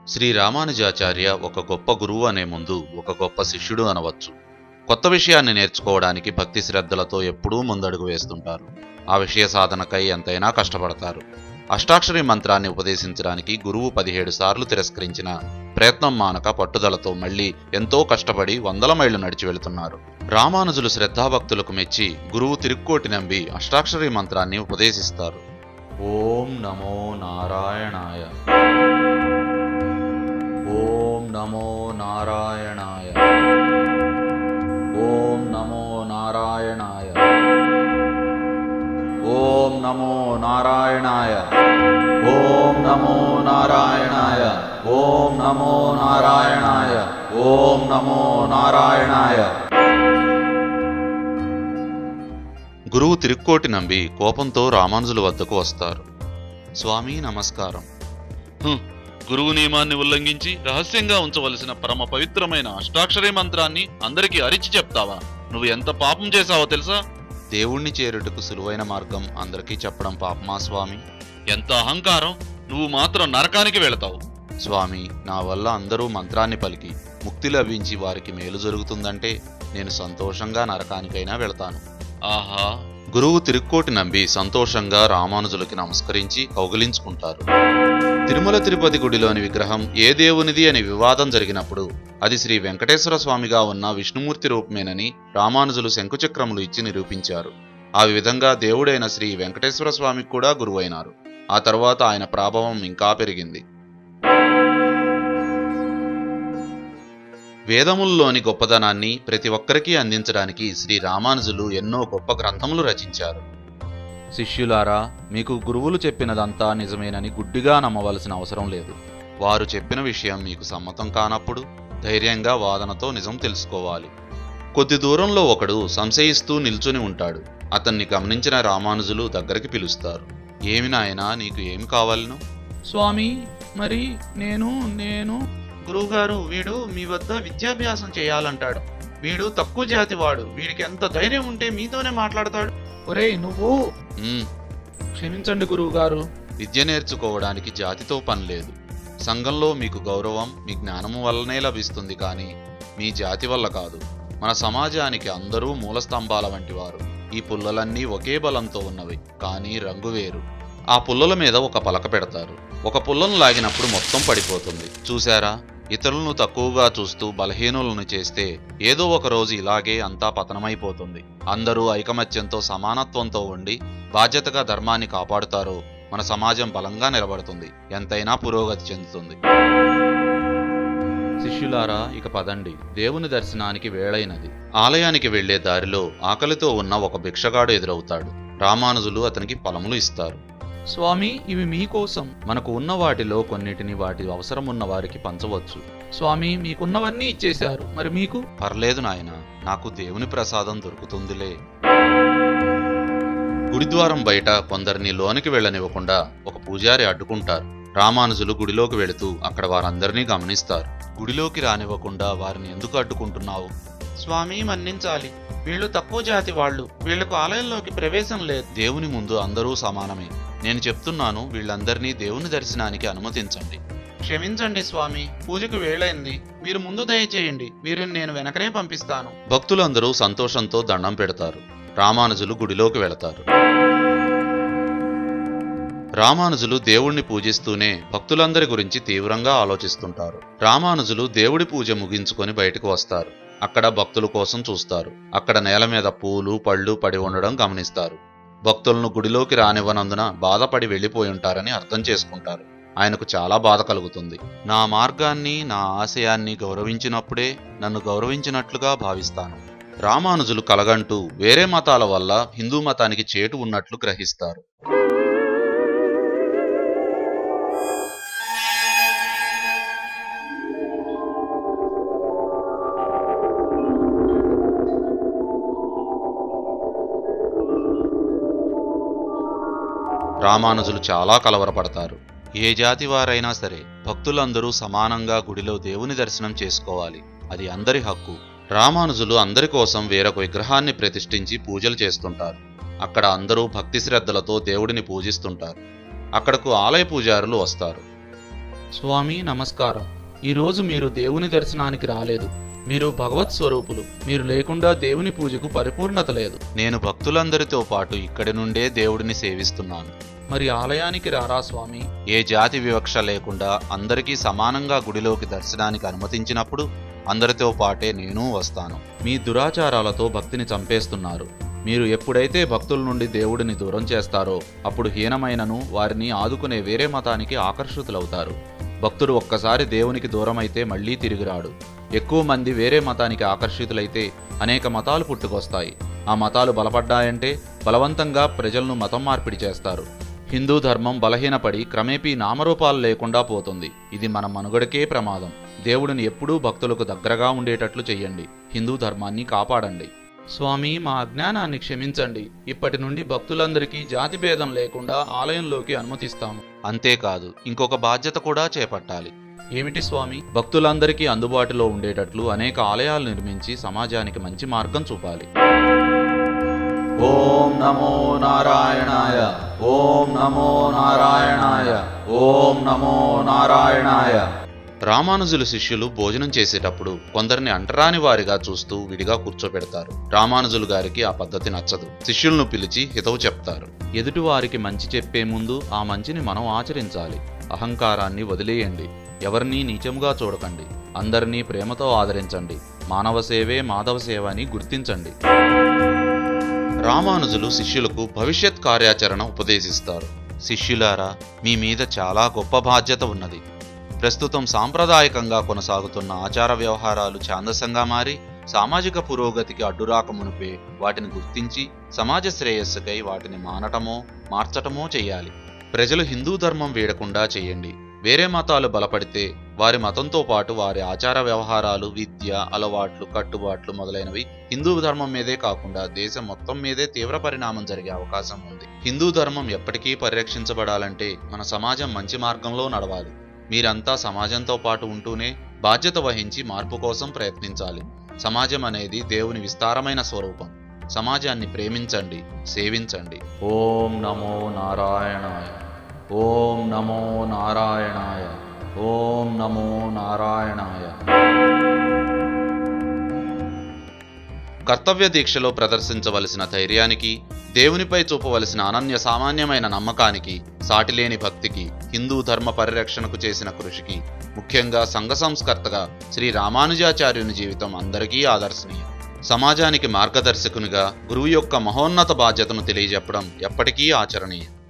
శ్రీ రామానుజాచార్య ఒక గొప్ప గురువు అనే ముందు ఒక గొప్ప శిష్యుడు అనవచ్చు కొత్త విషయాన్ని నేర్చుకోవడానికి భక్తి శ్రద్ధలతో ఎప్పుడూ ముందడుగు వేస్తుంటారు ఆ విషయ సాధనకై ఎంతైనా కష్టపడతారు అష్టాక్షరి మంత్రాన్ని ఉపదేశించడానికి గురువు పదిహేడు సార్లు తిరస్కరించిన ప్రయత్నం మానక పట్టుదలతో మళ్ళీ ఎంతో కష్టపడి వందల మైళ్లు నడిచి వెళుతున్నారు రామానుజులు శ్రద్ధాభక్తులకు మెచ్చి గురువు తిరుక్కోటి నంబి అష్టాక్షరి మంత్రాన్ని ఉపదేశిస్తారు ఓం నమో నారాయణాయ ఓం నమో నారాయణాయ ఓం నమో నారాయణాయ ఓం నమో నారాయణాయ ఓం నమో నారాయణాయ ఓం నమో నారాయణాయ ఓం నమో నారాయణాయ గురువు తిరుక్కోటి నంబి కోపంతో రామానుజుల వద్దకు వస్తారు స్వామి నమస్కారం హుం, గురువు నియమాన్ని ఉల్లంఘించి రహస్యంగా ఉంచవలసిన పరమ పవిత్రమైన అష్టాక్షరీ మంత్రాన్ని అందరికీ అరిచి చెప్తావా నువ్వు ఎంత పాపం చేశావో తెలుసా దేవుణ్ణి చేరుటకు సులువైన మార్గం అందరికీ చెప్పడం పాపమా స్వామి ఎంత అహంకారం నువ్వు మాత్రం నరకానికి వెళతావు స్వామి నా వల్ల అందరూ మంత్రాన్ని పలికి ముక్తి లభించి వారికి మేలు జరుగుతుందంటే నేను సంతోషంగా నరకానికైనా వెళతాను ఆహా గురువు తిరుక్కోటి నంబి సంతోషంగా రామానుజులకి నమస్కరించి కౌగిలించుకుంటారు తిరుమల తిరుపతి గుడిలోని విగ్రహం ఏ దేవునిది అని వివాదం జరిగినప్పుడు అది శ్రీ వెంకటేశ్వర స్వామిగా ఉన్న విష్ణుమూర్తి రూపమేనని రామానుజులు శంకుచక్రములు ఇచ్చి నిరూపించారు ఆ విధంగా దేవుడైన శ్రీ వెంకటేశ్వర స్వామికి కూడా గురువైనారు ఆ తర్వాత ఆయన ప్రాభవం ఇంకా పెరిగింది వేదముల్లోని గొప్పదనాన్ని ప్రతి ఒక్కరికి అందించడానికి శ్రీ రామానుజులు ఎన్నో గొప్ప గ్రంథములు రచించారు శిష్యులారా మీకు గురువులు చెప్పినదంతా నిజమేనని గుడ్డిగా నమ్మవలసిన అవసరం లేదు వారు చెప్పిన విషయం మీకు సమ్మతం కానప్పుడు ధైర్యంగా వాదనతో నిజం తెలుసుకోవాలి కొద్ది దూరంలో ఒకడు సంశయిస్తూ నిల్చుని ఉంటాడు అతన్ని గమనించిన రామానుజులు దగ్గరికి పిలుస్తారు ఏమి నాయనా నీకు ఏమి కావాలను స్వామి మరి నేను నేను గురువుగారు వీడు మీ వద్ద విద్యాభ్యాసం చేయాలంటాడు వీడు తక్కువ జాతి వాడు వీడికి ఎంత ధైర్యం ఉంటే మీతోనే మాట్లాడతాడు ఒరేయ్ నువ్వు "ఉమ్, క్షమించండి గురువు గారు విద్య నేర్చుకోవడానికి జాతితో పని లేదు సంఘంలో మీకు గౌరవం మీ జ్ఞానము వల్లనే లభిస్తుంది కానీ మీ జాతి వల్ల కాదు మన సమాజానికి అందరూ మూలస్తంభాల వంటి వారు ఈ పుల్లలన్నీ ఒకే బలంతో ఉన్నవి కానీ రంగు వేరు ఆ పుల్లల మీద ఒక పలక పెడతారు ఒక పుల్లను లాగినప్పుడు మొత్తం పడిపోతుంది చూశారా ఇతరులను తక్కువగా చూస్తూ బలహీనులను చేస్తే ఏదో ఒక రోజు ఇలాగే అంతా పతనమైపోతుంది అందరూ ఐకమత్యంతో సమానత్వంతో ఉండి బాధ్యతగా ధర్మాన్ని కాపాడుతారో మన సమాజం బలంగా నిలబడుతుంది ఎంతైనా పురోగతి చెందుతుంది శిష్యులారా ఇక పదండి దేవుని దర్శనానికి వేళైనది ఆలయానికి వెళ్లే దారిలో ఆకలితో ఉన్న ఒక భిక్షగాడు ఎదురవుతాడు రామానుజులు అతనికి ఫలములు ఇస్తారు స్వామి ఇవి మీకోసం మనకు ఉన్న వాటిలో కొన్నిటిని వాటి అవసరం ఉన్న వారికి పంచవచ్చు స్వామి మీకున్నవన్నీ ఇచ్చేశారు మరి మీకు పర్లేదు నాయన నాకు దేవుని ప్రసాదం దొరుకుతుందిలే గుడిద్వారం బయట కొందరిని లోనికి వెళ్ళనివ్వకుండా ఒక పూజారి అడ్డుకుంటారు రామానుజులు గుడిలోకి వెళుతూ అక్కడ వారందరినీ గమనిస్తారు గుడిలోకి రానివ్వకుండా వారిని ఎందుకు అడ్డుకుంటున్నావు స్వామి మన్నించాలి వీళ్ళు తక్కువ జాతి వాళ్ళు వీళ్ళకు ఆలయంలోకి ప్రవేశం లేదు దేవుని ముందు అందరూ సమానమే నేను చెప్తున్నాను వీళ్ళందరినీ దేవుని దర్శనానికి అనుమతించండి క్షమించండి స్వామి పూజకు వేళైంది మీరు ముందు దయచేయండి వీరిని నేను వెనకనే పంపిస్తాను భక్తులందరూ సంతోషంతో దండం పెడతారు రామానుజులు గుడిలోకి వెళతారు రామానుజులు దేవుణ్ణి పూజిస్తూనే భక్తులందరి గురించి తీవ్రంగా ఆలోచిస్తుంటారు రామానుజులు దేవుడి పూజ ముగించుకొని బయటకు వస్తారు అక్కడ భక్తుల కోసం చూస్తారు అక్కడ నేల మీద పూలు పళ్ళు పడి ఉండడం గమనిస్తారు భక్తులను గుడిలోకి రానివ్వనందున బాధపడి వెళ్ళిపోయి ఉంటారని అర్థం చేసుకుంటారు ఆయనకు చాలా బాధ కలుగుతుంది నా మార్గాన్ని నా ఆశయాన్ని గౌరవించినప్పుడే నన్ను గౌరవించినట్లుగా భావిస్తాను రామానుజులు కలగంటూ వేరే మతాల వల్ల హిందూ మతానికి చేటు ఉన్నట్లు గ్రహిస్తారు రామానుజులు చాలా కలవరపడతారు ఏ జాతి వారైనా సరే భక్తులందరూ సమానంగా గుడిలో దేవుని దర్శనం చేసుకోవాలి అది అందరి హక్కు రామానుజులు అందరి కోసం వేరొక విగ్రహాన్ని ప్రతిష్ఠించి పూజలు చేస్తుంటారు అక్కడ అందరూ భక్తి శ్రద్ధలతో దేవుడిని పూజిస్తుంటారు అక్కడకు ఆలయ పూజారులు వస్తారు స్వామి నమస్కారం ఈరోజు మీరు దేవుని దర్శనానికి రాలేదు మీరు భగవత్ స్వరూపులు మీరు లేకుండా దేవుని పూజకు పరిపూర్ణత లేదు నేను భక్తులందరితో పాటు ఇక్కడి నుండే దేవుడిని సేవిస్తున్నాను మరి ఆలయానికి రారా స్వామి ఏ జాతి వివక్ష లేకుండా అందరికీ సమానంగా గుడిలోకి దర్శనానికి అనుమతించినప్పుడు అందరితో పాటే నేను వస్తాను మీ దురాచారాలతో భక్తిని చంపేస్తున్నారు మీరు ఎప్పుడైతే భక్తుల నుండి దేవుడిని దూరం చేస్తారో అప్పుడు హీనమైనను వారిని ఆదుకునే వేరే మతానికి ఆకర్షితులవుతారు భక్తుడు ఒక్కసారి దేవునికి దూరమైతే మళ్ళీ తిరిగిరాడు ఎక్కువ మంది వేరే మతానికి ఆకర్షితులైతే అనేక మతాలు పుట్టుకొస్తాయి ఆ మతాలు బలపడ్డాయంటే బలవంతంగా ప్రజలను మతం మార్పిడి చేస్తారు హిందూ ధర్మం బలహీనపడి క్రమేపీ నామరూపాలు లేకుండా పోతుంది ఇది మన మనుగడకే ప్రమాదం దేవుడిని ఎప్పుడూ భక్తులకు దగ్గరగా ఉండేటట్లు చెయ్యండి హిందూ ధర్మాన్ని కాపాడండి స్వామి మా అజ్ఞానాన్ని క్షమించండి ఇప్పటి నుండి భక్తులందరికీ జాతి భేదం లేకుండా ఆలయంలోకి అనుమతిస్తాము అంతేకాదు ఇంకొక బాధ్యత కూడా చేపట్టాలి ఏమిటి స్వామి భక్తులందరికీ అందుబాటులో ఉండేటట్లు అనేక ఆలయాలు నిర్మించి సమాజానికి మంచి మార్గం చూపాలి ఓం నమో నారాయణాయ ఓం నమో నారాయణాయ ఓం నమో నారాయణాయ రామానుజులు శిష్యులు భోజనం చేసేటప్పుడు కొందరిని అంటరాని వారిగా చూస్తూ విడిగా కూర్చోబెడతారు రామానుజులు గారికి ఆ పద్ధతి నచ్చదు శిష్యులను పిలిచి హితవు చెప్తారు ఎదుటివారికి మంచి చెప్పే ముందు ఆ మంచిని మనం ఆచరించాలి అహంకారాన్ని వదిలేయండి ఎవరినీ నీచముగా చూడకండి అందరినీ ప్రేమతో ఆదరించండి మానవ సేవే మాధవ సేవ అని గుర్తించండి రామానుజులు శిష్యులకు భవిష్యత్ కార్యాచరణ ఉపదేశిస్తారు శిష్యులారా మీ మీద చాలా గొప్ప బాధ్యత ఉన్నది ప్రస్తుతం సాంప్రదాయకంగా కొనసాగుతున్న ఆచార వ్యవహారాలు ఛాందసంగా మారి సామాజిక పురోగతికి అడ్డురాక మునిపే వాటిని గుర్తించి సమాజ శ్రేయస్సుకై వాటిని మానటమో మార్చటమో చేయాలి ప్రజలు హిందూ ధర్మం వీడకుండా చేయండి వేరే మతాలు బలపడితే వారి మతంతో పాటు వారి ఆచార వ్యవహారాలు విద్య అలవాట్లు కట్టుబాట్లు మొదలైనవి హిందూ ధర్మం మీదే కాకుండా దేశం మొత్తం మీదే తీవ్ర పరిణామం జరిగే అవకాశం ఉంది హిందూ ధర్మం ఎప్పటికీ పరిరక్షించబడాలంటే మన సమాజం మంచి మార్గంలో నడవాలి మీరంతా సమాజంతో పాటు ఉంటూనే బాధ్యత వహించి మార్పు కోసం ప్రయత్నించాలి సమాజం అనేది దేవుని విస్తారమైన స్వరూపం సమాజాన్ని ప్రేమించండి సేవించండి ఓం నమో నారాయణాయ ఓం నమో నారాయణాయ ఓం నమో నారాయణాయ కర్తవ్య దీక్షలో ప్రదర్శించవలసిన ధైర్యానికి దేవునిపై చూపవలసిన అనన్య సామాన్యమైన నమ్మకానికి సాటిలేని భక్తికి హిందూ ధర్మ పరిరక్షణకు చేసిన కృషికి ముఖ్యంగా సంఘ సంస్కర్తగా శ్రీ రామానుజాచార్యుని జీవితం అందరికీ ఆదర్శనీయం సమాజానికి మార్గదర్శకునిగా గురువు యొక్క మహోన్నత బాధ్యతను తెలియజెప్పడం ఎప్పటికీ ఆచరణీయం